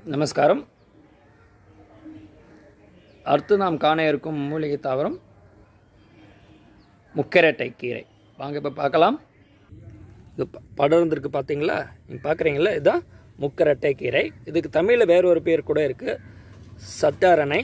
நமஸ்காரம் அடுத்து நாம் காண இருக்கும் மூலிகை தாவரம் முக்கரட்டை கீரை வாங்க இப்போ பார்க்கலாம் இது ப- படர்ந்திருக்கு பார்த்தீங்களா நீங்கள் பார்க்குறீங்களா இதுதான் முக்கரட்டை கீரை இதுக்கு தமிழில் வேற ஒரு பேர் கூட இருக்குது சத்தாரணை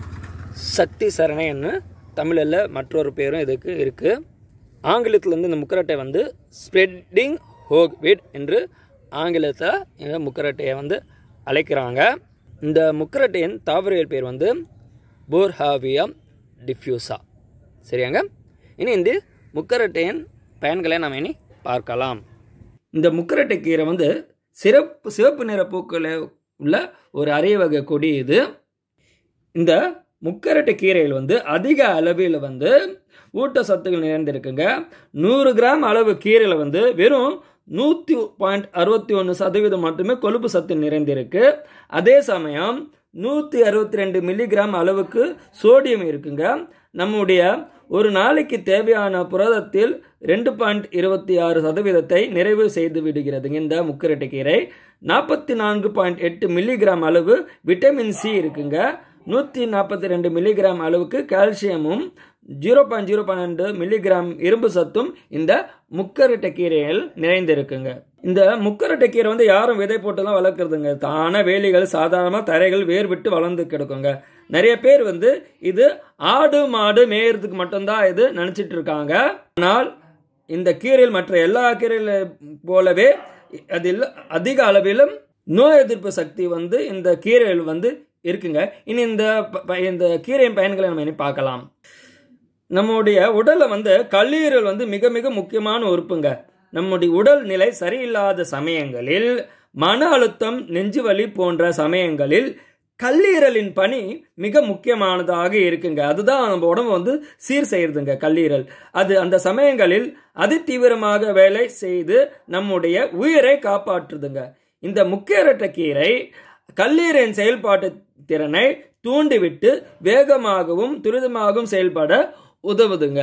சக்தி சரணைன்னு தமிழில் மற்றொரு பேரும் இதுக்கு இருக்குது ஆங்கிலத்தில் வந்து இந்த முக்கரட்டை வந்து ஸ்ப்ரெட்டிங் ஹோக் வீட் என்று ஆங்கிலத்தில் இந்த முக்கரட்டையை வந்து அழைக்கிறாங்க இந்த முக்கரட்டையின் தாவரியல் பேர் வந்து போர்ஹாவியம் டிஃப்யூசா சரியாங்க இனி இந்த முக்கரட்டையின் பயன்களை நாம் இனி பார்க்கலாம் இந்த முக்கரட்டை கீரை வந்து சிறப்பு சிவப்பு நிற பூக்களை உள்ள ஒரு அரிய வகை கொடி இது இந்த முக்கரட்டை கீரையில் வந்து அதிக அளவில் வந்து ஊட்டச்சத்துகள் நிறைந்திருக்குங்க நூறு கிராம் அளவு கீரையில் வந்து வெறும் நூற்றி பாயிண்ட் அறுபத்தி ஒன்று சதவீதம் மட்டுமே கொழுப்பு சத்து நிறைந்திருக்கு அதே சமயம் நூற்றி அறுபத்தி ரெண்டு மில்லிகிராம் அளவுக்கு சோடியம் இருக்குங்க நம்முடைய ஒரு நாளைக்கு தேவையான புரதத்தில் ரெண்டு பாயிண்ட் இருபத்தி ஆறு சதவீதத்தை நிறைவு செய்து விடுகிறதுங்க இந்த முக்கரட்டை கீரை நாற்பத்தி நான்கு பாயிண்ட் எட்டு மில்லிகிராம் அளவு விட்டமின் சி இருக்குங்க நூற்றி நாற்பத்தி ரெண்டு மில்லிகிராம் அளவுக்கு கால்சியமும் ஜீரோ பாயிண்ட் ஜீரோ பன்னெண்டு மில்லிகிராம் இரும்பு சத்தும் இந்த முக்கரட்டை கீரையில் நிறைந்திருக்குங்க இந்த முக்கரட்டை கீரை வந்து யாரும் விதை போட்டுலாம் வளர்க்குறதுங்க தான வேலிகள் சாதாரணமாக தரைகள் வேர் விட்டு வளர்ந்து கிடக்குங்க நிறைய பேர் வந்து இது ஆடு மாடு மேயறதுக்கு மட்டும்தான் இது நினச்சிட்டு இருக்காங்க ஆனால் இந்த கீரையில் மற்ற எல்லா கீரையில போலவே அதில் அதிக அளவிலும் நோய் எதிர்ப்பு சக்தி வந்து இந்த கீரையில் வந்து இருக்குங்க இனி இந்த ப- ப- இந்த கீரையின் பயன்களை நம்ம இனி பார்க்கலாம் நம்முடைய உடலை வந்து கல்லீரல் வந்து மிக மிக முக்கியமான உறுப்புங்க நம்முடைய உடல் நிலை சரியில்லாத சமயங்களில் மன அழுத்தம் நெஞ்சுவலி போன்ற சமயங்களில் கல்லீரலின் பணி மிக முக்கியமானதாக இருக்குங்க அதுதான் நம்ம உடம்பு வந்து சீர் செய்யறதுங்க கல்லீரல் அது அந்த சமயங்களில் அதிதீவிரமாக வேலை செய்து நம்முடைய உயிரை காப்பாற்றுதுங்க இந்த முக்கியரட்ட கீரை கல்லீரலின் செயல்பாட்டு திறனை தூண்டிவிட்டு வேகமாகவும் துரிதமாகவும் செயல்பட உதவுதுங்க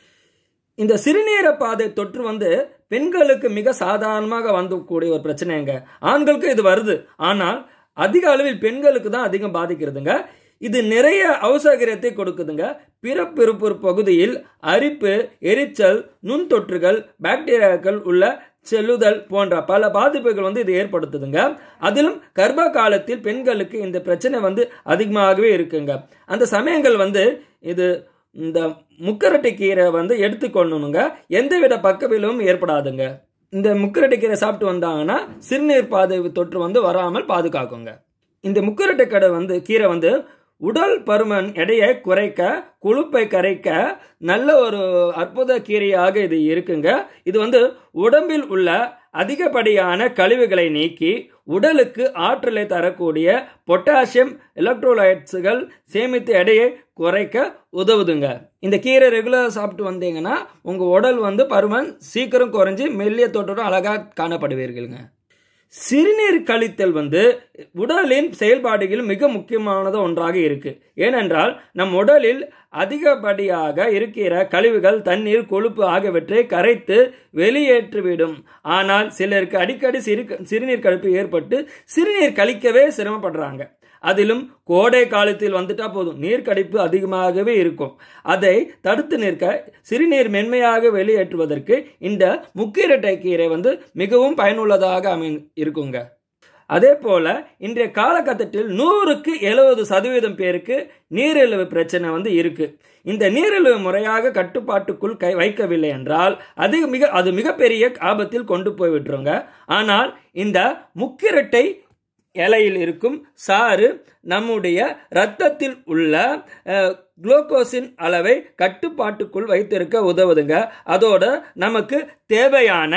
இந்த சிறுநீர பாதை தொற்று வந்து பெண்களுக்கு மிக சாதாரணமாக வந்து ஒரு பிரச்சனைங்க ஆண்களுக்கு இது வருது ஆனால் அதிக அளவில் பெண்களுக்கு தான் அதிகம் பாதிக்கிறதுங்க இது நிறைய அவசகரியத்தை கொடுக்குதுங்க பிறப்பிறப்பு பகுதியில் அரிப்பு எரிச்சல் நுண்தொற்றுகள் பாக்டீரியாக்கள் உள்ள செல்லுதல் போன்ற பல பாதிப்புகள் வந்து இது ஏற்படுத்துதுங்க அதிலும் கர்ப்ப காலத்தில் பெண்களுக்கு இந்த பிரச்சனை வந்து அதிகமாகவே இருக்குங்க அந்த சமயங்கள் வந்து இது இந்த முக்கரட்டை கீரை வந்து எடுத்துக்கொள்ளணுங்க எந்தவித பக்கவிலும் ஏற்படாதுங்க இந்த முக்கரட்டை கீரை சாப்பிட்டு வந்தாங்கன்னா சிறுநீர் பாதை தொற்று வந்து வராமல் பாதுகாக்குங்க இந்த முக்கரட்டை கடை வந்து கீரை வந்து உடல் பருமன் எடையை குறைக்க கொழுப்பை கரைக்க நல்ல ஒரு அற்புத கீரையாக இது இருக்குங்க இது வந்து உடம்பில் உள்ள அதிகப்படியான கழிவுகளை நீக்கி உடலுக்கு ஆற்றலை தரக்கூடிய பொட்டாசியம் எலக்ட்ரோலைட்ஸுகள் சேமித்து எடையை குறைக்க உதவுதுங்க இந்த கீரை ரெகுலராக சாப்பிட்டு வந்தீங்கன்னா உங்கள் உடல் வந்து பருமன் சீக்கிரம் குறைஞ்சி மெல்லிய தோற்றத்துடன் அழகாக காணப்படுவீர்கள்ங்க சிறுநீர் கழித்தல் வந்து உடலின் செயல்பாடுகளில் மிக முக்கியமானது ஒன்றாக இருக்கு ஏனென்றால் நம் உடலில் அதிகப்படியாக இருக்கிற கழிவுகள் தண்ணீர் கொழுப்பு ஆகியவற்றை கரைத்து வெளியேற்றிவிடும் ஆனால் சிலருக்கு அடிக்கடி சிறு சிறுநீர் கழிப்பு ஏற்பட்டு சிறுநீர் கழிக்கவே சிரமப்படுறாங்க அதிலும் கோடை காலத்தில் வந்துட்டா போதும் நீர் கடிப்பு அதிகமாகவே இருக்கும் அதை தடுத்து நிற்க சிறுநீர் மென்மையாக வெளியேற்றுவதற்கு இந்த முக்கீரட்டை கீரை வந்து மிகவும் பயனுள்ளதாக அமை இருக்குங்க அதே போல இன்றைய காலகட்டத்தில் நூறுக்கு எழுபது சதவீதம் பேருக்கு நீரிழிவு பிரச்சனை வந்து இருக்கு இந்த நீரிழிவு முறையாக கட்டுப்பாட்டுக்குள் கை வைக்கவில்லை என்றால் அது மிக அது மிகப்பெரிய ஆபத்தில் கொண்டு போய் விட்டுருங்க ஆனால் இந்த முக்கிரட்டை இலையில் இருக்கும் சாறு நம்முடைய இரத்தத்தில் உள்ள அஹ், குளுக்கோஸின் அளவை கட்டுப்பாட்டுக்குள் வைத்திருக்க உதவுதுங்க அதோட நமக்கு தேவையான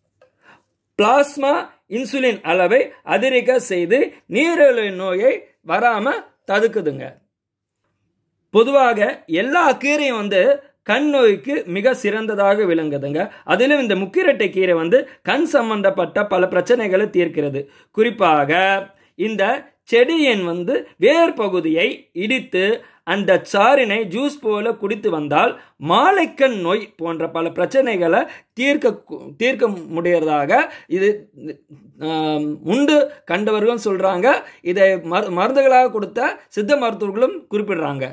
பிளாஸ்மா இன்சுலின் அளவை அதிகரிக்க செய்து நீரிழிவு நோயை வராம தடுக்குதுங்க பொதுவாக எல்லா கீரையும் வந்து கண் நோய்க்கு மிக சிறந்ததாக விளங்குதுங்க அதிலும் இந்த முக்கிரட்டை கீரை வந்து கண் சம்பந்தப்பட்ட பல பிரச்சனைகளை தீர்க்கிறது குறிப்பாக இந்த செடியின் வந்து வேர் பகுதியை இடித்து அந்த சாறினை ஜூஸ் போல குடித்து வந்தால் மாலைக்கண் நோய் போன்ற பல பிரச்சனைகளை தீர்க்க தீர்க்க முடியறதாக இது ஆம், உண்டு கண்டவர்களும் சொல்றாங்க இதை மரு மருந்துகளாக கொடுத்த சித்த மருத்துவர்களும் குறிப்பிடுறாங்க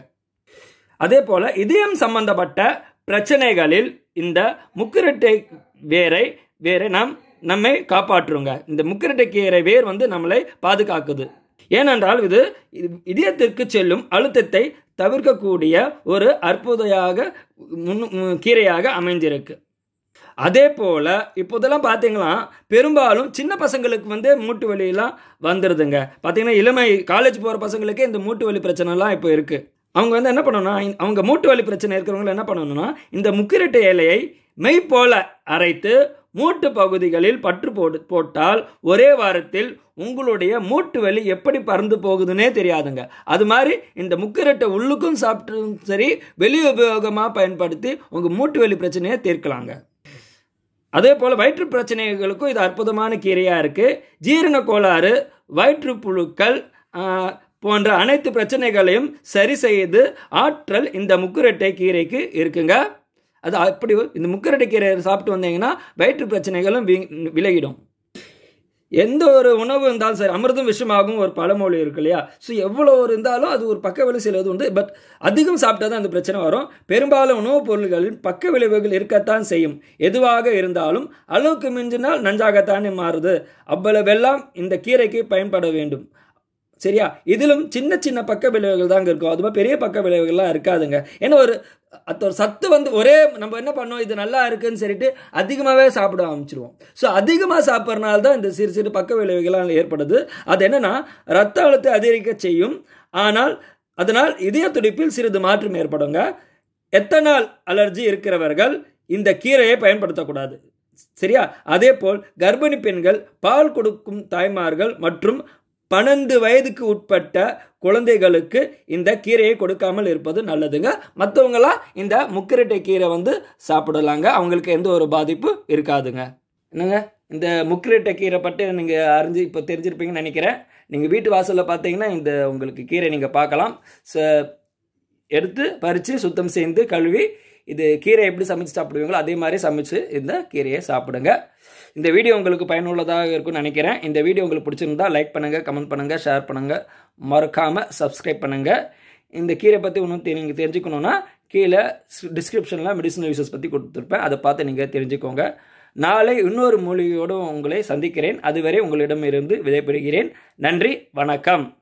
அதே போல இதயம் சம்பந்தப்பட்ட பிரச்சனைகளில் இந்த முக்கிரட்டை வேரை வேரை நாம் நம்மை காப்பாற்றுங்க இந்த முக்கிரட்டை கீரை வேர் வந்து நம்மளை பாதுகாக்குது ஏனென்றால் இது இது இதயத்திற்கு செல்லும் அழுத்தத்தை தவிர்க்கக்கூடிய ஒரு அற்புதையாக முன்னு- ம், கீரையாக அமைஞ்சிருக்கு அதே போல இப்போதெல்லாம் பார்த்தீங்கன்னா பெரும்பாலும் சின்ன பசங்களுக்கு வந்து மூட்டு வலியெல்லாம் வந்துடுதுங்க பார்த்தீங்கன்னா இளமை காலேஜ் போகிற பசங்களுக்கே இந்த மூட்டு வலி பிரச்சனைலாம் இப்போ இருக்குது அவங்க வந்து என்ன பண்ணணும்னா இந்த- அவங்க மூட்டு வலி பிரச்சனை இருக்கிறவங்க என்ன பண்ணணும்னா இந்த முக்கிரட்டை இலையை மெய் போல அரைத்து மூட்டு பகுதிகளில் பற்று போட்டு போட்டால் ஒரே வாரத்தில் உங்களுடைய மூட்டு வலி எப்படி பறந்து போகுதுன்னே தெரியாதுங்க அது மாதிரி இந்த முக்கிரட்டை உள்ளுக்கும் சாப்பிட்டும் சரி வெளி உபயோகமாக பயன்படுத்தி உங்கள் மூட்டு வலி பிரச்சனையை தீர்க்கலாங்க அதே போல் வயிற்று பிரச்சனைகளுக்கும் இது அற்புதமான கீரையாக இருக்குது ஜீரண கோளாறு வயிற்றுப்புழுக்கள் ஆ, போன்ற அனைத்து பிரச்சனைகளையும் சரி செய்து ஆற்றல் இந்த முக்குரட்டை கீரைக்கு இருக்குங்க அது அப்படி இந்த முக்குரட்டை கீரை சாப்பிட்டு வந்தீங்கன்னா வயிற்று பிரச்சனைகளும் வி- விலகிடும் எந்த ஒரு உணவு இருந்தாலும் சரி அமிர்தம் விஷமாகும் ஒரு பழமொழி இருக்கு இல்லையா ஸோ எவ்வளோ ஒரு இருந்தாலும் அது ஒரு பக்க விளைவு சிலது உண்டு பட் அதிகம் சாப்பிட்டா தான் அந்த பிரச்சனை வரும் பெரும்பாலும் உணவுப் பொருள்களில் பக்க விளைவுகள் இருக்கத்தான் செய்யும் எதுவாக இருந்தாலும் அளவுக்கு மிஞ்சினால் நஞ்சாகத்தானே மாறுது அவ்வளவெல்லாம் இந்த கீரைக்கு பயன்பட வேண்டும் சரியா இதிலும் சின்ன சின்ன பக்க விளைவுகள் தாங்க இருக்கும் அது மாதிரி பெரிய பக்க விளைவுகள்லாம் இருக்காதுங்க ஏன்னா ஒரு அது ஒரு சத்து வந்து ஒரே நம்ம என்ன பண்ணோம் இது நல்லா இருக்குன்னு சொல்லிட்டு அதிகமாகவே சாப்பிட ஆரம்பிச்சிருவோம் ஸோ அதிகமாக சாப்பிட்றனால தான் இந்த சிறு சிறு பக்க விளைவுகள்லாம் ஏற்படுது அது என்னன்னா ரத்த அழுத்தத்தை அதிகரிக்க செய்யும் ஆனால் அதனால் இதய துடிப்பில் சிறிது மாற்றம் ஏற்படுங்க எத்தனால் அலர்ஜி இருக்கிறவர்கள் இந்த கீரையை பயன்படுத்தக்கூடாது சரியா அதே போல் கர்ப்பிணி பெண்கள் பால் கொடுக்கும் தாய்மார்கள் மற்றும் பன்னெண்டு வயதுக்கு உட்பட்ட குழந்தைகளுக்கு இந்த கீரையை கொடுக்காமல் இருப்பது நல்லதுங்க மற்றவங்களாம் இந்த முக்கிரட்டை கீரை வந்து சாப்பிடலாங்க அவங்களுக்கு எந்த ஒரு பாதிப்பு இருக்காதுங்க என்னங்க இந்த முக்கிரட்டை கீரை பற்றி நீங்கள் அறிஞ்சு இப்போ தெரிஞ்சிருப்பீங்கன்னு நினைக்கிறேன் நீங்கள் வீட்டு வாசலில் பார்த்தீங்கன்னா இந்த உங்களுக்கு கீரை நீங்கள் பார்க்கலாம் ச எடுத்து பறித்து சுத்தம் செய்து கழுவி இது கீரை எப்படி சமைச்சு சாப்பிடுவீங்களோ அதே மாதிரி சமைச்சு இந்த கீரையை சாப்பிடுங்க இந்த வீடியோ உங்களுக்கு பயனுள்ளதாக இருக்கும்னு நினைக்கிறேன் இந்த வீடியோ உங்களுக்கு பிடிச்சிருந்தா லைக் பண்ணுங்கள் கமெண்ட் பண்ணுங்கள் ஷேர் பண்ணுங்கள் மறக்காமல் சப்ஸ்கிரைப் பண்ணுங்கள் இந்த கீரை பற்றி இன்னும் தெ- நீங்கள் தெரிஞ்சுக்கணுன்னா கீழே டிஸ்கிரிப்ஷனில் மெடிசனல் யூசஸ் பற்றி கொடுத்துருப்பேன் அதை பார்த்து நீங்கள் தெரிஞ்சுக்கோங்க நாளை இன்னொரு மூலிகையோடு உங்களை சந்திக்கிறேன் அதுவரை உங்களிடமிருந்து விடைபெறுகிறேன் நன்றி வணக்கம்